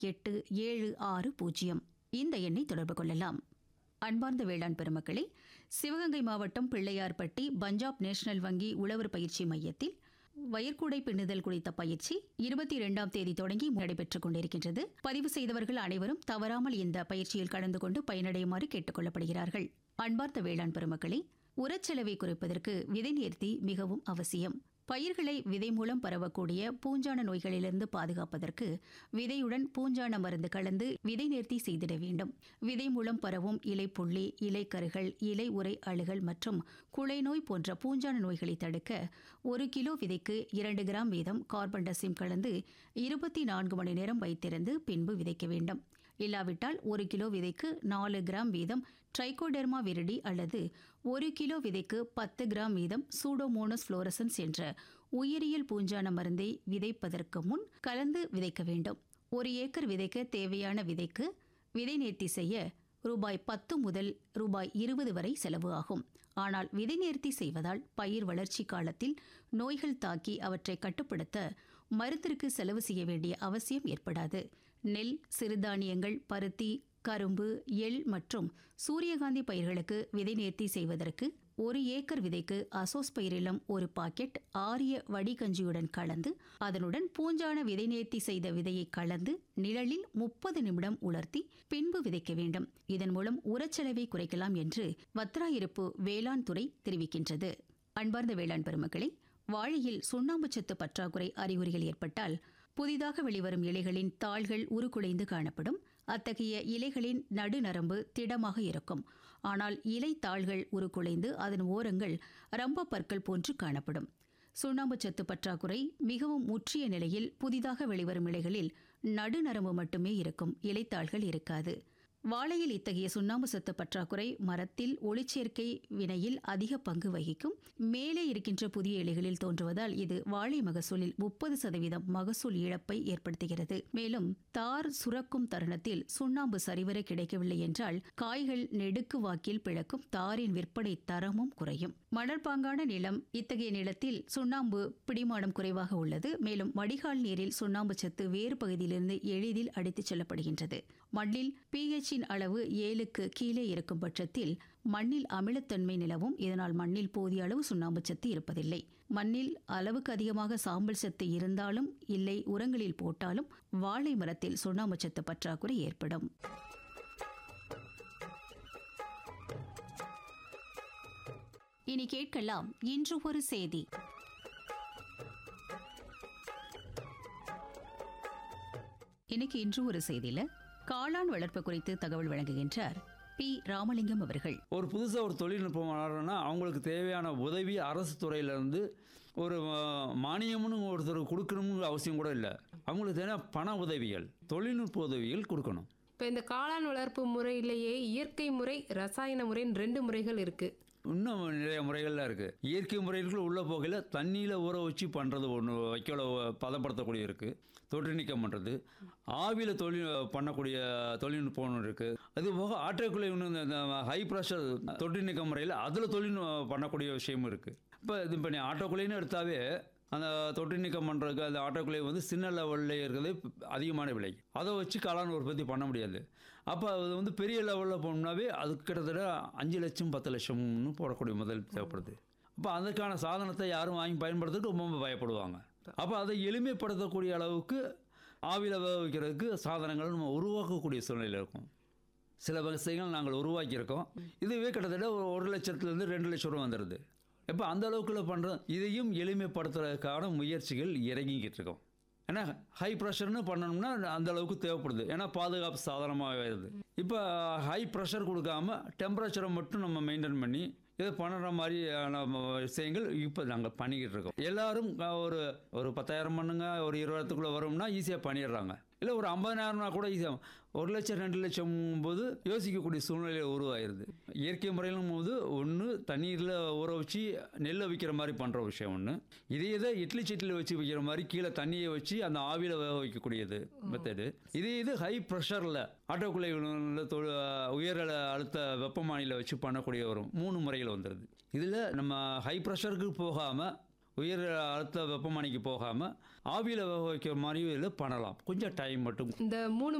எட்டு ஏழு ஆறு பூஜ்ஜியம் இந்த எண்ணை தொடர்பு கொள்ளலாம் அன்பார்ந்த வேளாண் பெருமக்களே சிவகங்கை மாவட்டம் பிள்ளையார்பட்டி பஞ்சாப் நேஷனல் வங்கி உழவர் பயிற்சி மையத்தில் வயற்கூடை பின்னுதல் குறித்த பயிற்சி இருபத்தி இரண்டாம் தேதி தொடங்கி நடைபெற்றுக் கொண்டிருக்கின்றது பதிவு செய்தவர்கள் அனைவரும் தவறாமல் இந்த பயிற்சியில் கலந்து கொண்டு பயனடையுமாறு கேட்டுக் கொள்ளப்படுகிறார்கள் அன்பார்ந்த வேளாண் பெருமக்களே உரச்செலவை குறைப்பதற்கு விதை நேர்த்தி மிகவும் அவசியம் பயிர்களை விதை மூலம் பரவக்கூடிய பூஞ்சான நோய்களிலிருந்து பாதுகாப்பதற்கு விதையுடன் பூஞ்சான மருந்து கலந்து விதை நேர்த்தி செய்திட வேண்டும் விதை மூலம் பரவும் இலைப்புள்ளி இலைக்கருகள் இலை உரை அழுகல் மற்றும் குலை நோய் போன்ற பூஞ்சான நோய்களை தடுக்க ஒரு கிலோ விதைக்கு இரண்டு கிராம் வீதம் கார்பன் டசிம் கலந்து இருபத்தி நான்கு மணி நேரம் வைத்திருந்து பின்பு விதைக்க வேண்டும் இல்லாவிட்டால் ஒரு கிலோ விதைக்கு நாலு கிராம் வீதம் ட்ரைகோடெர்மா விரிடி அல்லது ஒரு கிலோ விதைக்கு பத்து கிராம் வீதம் சூடோமோனஸ் ஃப்ளோரசன்ஸ் என்ற உயிரியல் பூஞ்சான மருந்தை விதைப்பதற்கு முன் கலந்து விதைக்க வேண்டும் ஒரு ஏக்கர் விதைக்க தேவையான விதைக்கு விதை நேர்த்தி செய்ய ரூபாய் பத்து முதல் ரூபாய் இருபது வரை செலவு ஆகும் ஆனால் விதை நேர்த்தி செய்வதால் பயிர் வளர்ச்சி காலத்தில் நோய்கள் தாக்கி அவற்றை கட்டுப்படுத்த மருந்திற்கு செலவு செய்ய வேண்டிய அவசியம் ஏற்படாது நெல் சிறுதானியங்கள் பருத்தி கரும்பு எள் மற்றும் சூரியகாந்தி பயிர்களுக்கு விதை நேர்த்தி செய்வதற்கு ஒரு ஏக்கர் விதைக்கு அசோஸ்பைரிலம் ஒரு பாக்கெட் ஆரிய வடிகஞ்சியுடன் கலந்து அதனுடன் பூஞ்சான விதை நேர்த்தி செய்த விதையை கலந்து நிழலில் முப்பது நிமிடம் உலர்த்தி பின்பு விதைக்க வேண்டும் இதன் மூலம் உரச்செலவை குறைக்கலாம் என்று வத்ராயிருப்பு வேளாண் துறை தெரிவிக்கின்றது அன்பார்ந்த வேளாண் பெருமக்களே வாழையில் சுண்ணாம்புச்சத்து பற்றாக்குறை அறிகுறிகள் ஏற்பட்டால் புதிதாக வெளிவரும் இலைகளின் தாள்கள் உருக்குலைந்து காணப்படும் அத்தகைய இலைகளின் நடுநரம்பு திடமாக இருக்கும் ஆனால் இலை தாள்கள் உருக்குலைந்து அதன் ஓரங்கள் ரம்ப பற்கள் போன்று காணப்படும் சுண்ணாம்பு சத்து பற்றாக்குறை மிகவும் முற்றிய நிலையில் புதிதாக வெளிவரும் இலைகளில் நடுநரம்பு மட்டுமே இருக்கும் இலைத்தாள்கள் இருக்காது வாழையில் இத்தகைய சுண்ணாம்பு சத்து பற்றாக்குறை மரத்தில் ஒளிச்சேர்க்கை வினையில் அதிக பங்கு வகிக்கும் மேலே இருக்கின்ற புதிய இலைகளில் தோன்றுவதால் இது வாழை மகசூலில் முப்பது சதவீதம் மகசூல் இழப்பை ஏற்படுத்துகிறது மேலும் தார் சுரக்கும் தருணத்தில் சுண்ணாம்பு சரிவர கிடைக்கவில்லை என்றால் காய்கள் நெடுக்கு வாக்கில் பிளக்கும் தாரின் விற்பனை தரமும் குறையும் மணற்பாங்கான நிலம் இத்தகைய நிலத்தில் சுண்ணாம்பு பிடிமானம் குறைவாக உள்ளது மேலும் வடிகால் நீரில் சுண்ணாம்பு சத்து வேறு பகுதியிலிருந்து எளிதில் அடித்துச் செல்லப்படுகின்றது மண்ணில் பிஹெச்சின் அளவு ஏழுக்கு கீழே இருக்கும் பட்சத்தில் மண்ணில் அமிலத்தன்மை நிலவும் இதனால் மண்ணில் போதிய அளவு சுண்ணாம்பு சத்து இருப்பதில்லை மண்ணில் அளவுக்கு அதிகமாக சாம்பல் சத்து இருந்தாலும் இல்லை உரங்களில் போட்டாலும் வாழை மரத்தில் சுண்ணாம்பு சத்து பற்றாக்குறை ஏற்படும் இனி கேட்கலாம் இன்று ஒரு செய்தி இன்னைக்கு இன்று ஒரு செய்தியில காளான் வளர்ப்பு குறித்து தகவல் வழங்குகின்றார் பி ராமலிங்கம் அவர்கள் ஒரு புதுசாக ஒரு தொழில்நுட்பம் வளரணும்னா அவங்களுக்கு தேவையான உதவி அரசு துறையிலேருந்து ஒரு அஹ், மானியம்னு ஒருத்தர் கொடுக்கணுங்கிற அவசியம் கூட இல்லை அவங்களுக்கு தேவையான பண உதவிகள் தொழில்நுட்ப உதவிகள் கொடுக்கணும் இப்போ இந்த காளான் வளர்ப்பு முறையிலேயே இயற்கை முறை ரசாயன முறைன்னு ரெண்டு முறைகள் இருக்குது இன்னும் நிறைய முறைகள்லாம் இருக்குது இயற்கை முறைகளுக்குள்ள உள்ள போகையில் தண்ணியில் ஊற வச்சு பண்ணுறது ஒன்று வைக்கோல பதப்படுத்தக்கூடிய இருக்குது தொற்று நீக்கம் பண்ணுறது ஆவியில் தொழில் பண்ணக்கூடிய தொழில்நுட்பம் ஒன்று இருக்குது அது போக ஆற்றக்குள்ளே இன்னும் இந்த ஹை ப்ரெஷர் தொற்று நீக்கம் முறையில் அதில் தொழில் பண்ணக்கூடிய விஷயமும் இருக்குது இப்போ இது இப்போ நீ ஆட்டோக்குள்ளேன்னு எடுத்தாவே அந்த தொற்று நீக்கம் பண்ணுறதுக்கு அந்த ஆட்டோக்குள்ளே வந்து சின்ன லெவலில் இருக்கிறது அதிகமான விலை அதை வச்சு காளான் உற்பத்தி பண்ண முடியாது அப்போ அது வந்து பெரிய லெவலில் போனோம்னாவே அதுக்கு கிட்டத்தட்ட அஞ்சு லட்சம் பத்து லட்சம்னு போடக்கூடிய முதல் தேவைப்படுது அப்போ அதுக்கான சாதனத்தை யாரும் வாங்கி பயன்படுத்துறதுக்கு ரொம்ப பயப்படுவாங்க அப்போ அதை எளிமைப்படுத்தக்கூடிய அளவுக்கு ஆவியில் வேக வைக்கிறதுக்கு சாதனங்கள் நம்ம உருவாக்கக்கூடிய சூழ்நிலை இருக்கும் சில விஷயங்கள் நாங்கள் உருவாக்கியிருக்கோம் இதுவே கிட்டத்தட்ட ஒரு ஒரு லட்சத்துலேருந்து ரெண்டு லட்சம் ரூபா வந்துடுது இப்போ அந்த அளவுக்குள்ள பண்ணுறோம் இதையும் எளிமைப்படுத்துறதுக்கான முயற்சிகள் இறங்கிக்கிட்டு இருக்கோம் ஏன்னா ஹை ப்ரெஷர்னு பண்ணணும்னா அந்த அளவுக்கு தேவைப்படுது ஏன்னா பாதுகாப்பு சாதனமாக வருது இப்போ ஹை ப்ரெஷர் கொடுக்காம டெம்பரேச்சரை மட்டும் நம்ம மெயின்டைன் பண்ணி இதை பண்ணுற மாதிரியான விஷயங்கள் இப்போ நாங்கள் பண்ணிக்கிட்டு இருக்கோம் எல்லாரும் ஒரு ஒரு பத்தாயிரம் பண்ணுங்க ஒரு இருபதுக்குள்ளே வரும்னா ஈஸியாக பண்ணிடுறாங்க இல்லை ஒரு ஐம்பதாயிரம்னா கூட ஈஸியாக ஒரு லட்சம் ரெண்டு லட்சம் போது யோசிக்கக்கூடிய சூழ்நிலை உருவாயிருது இயற்கை முறையிலும் போது ஒன்று தண்ணீரில் ஊற வச்சு நெல்லை வைக்கிற மாதிரி பண்ணுற விஷயம் ஒன்று இதே இதை இட்லி சட்டியில் வச்சு வைக்கிற மாதிரி கீழே தண்ணியை வச்சு அந்த ஆவியில் வேக வைக்கக்கூடியது மெத்தடு இதே இது ஹை ப்ரெஷரில் ஆட்டோக்குள்ளே உயர் அழு- அழுத்த வெப்பமானியில் வச்சு பண்ணக்கூடிய ஒரு மூணு முறைகள் வந்துடுது இதில் நம்ம ஹை ப்ரெஷருக்கு போகாமல் உயர் அழுத்த வெப்பமனைக்கு போகாமல் ஆவியில் வேக வைக்கிற மாதிரியும் இதில் பண்ணலாம் கொஞ்சம் டைம் மட்டும் இந்த மூணு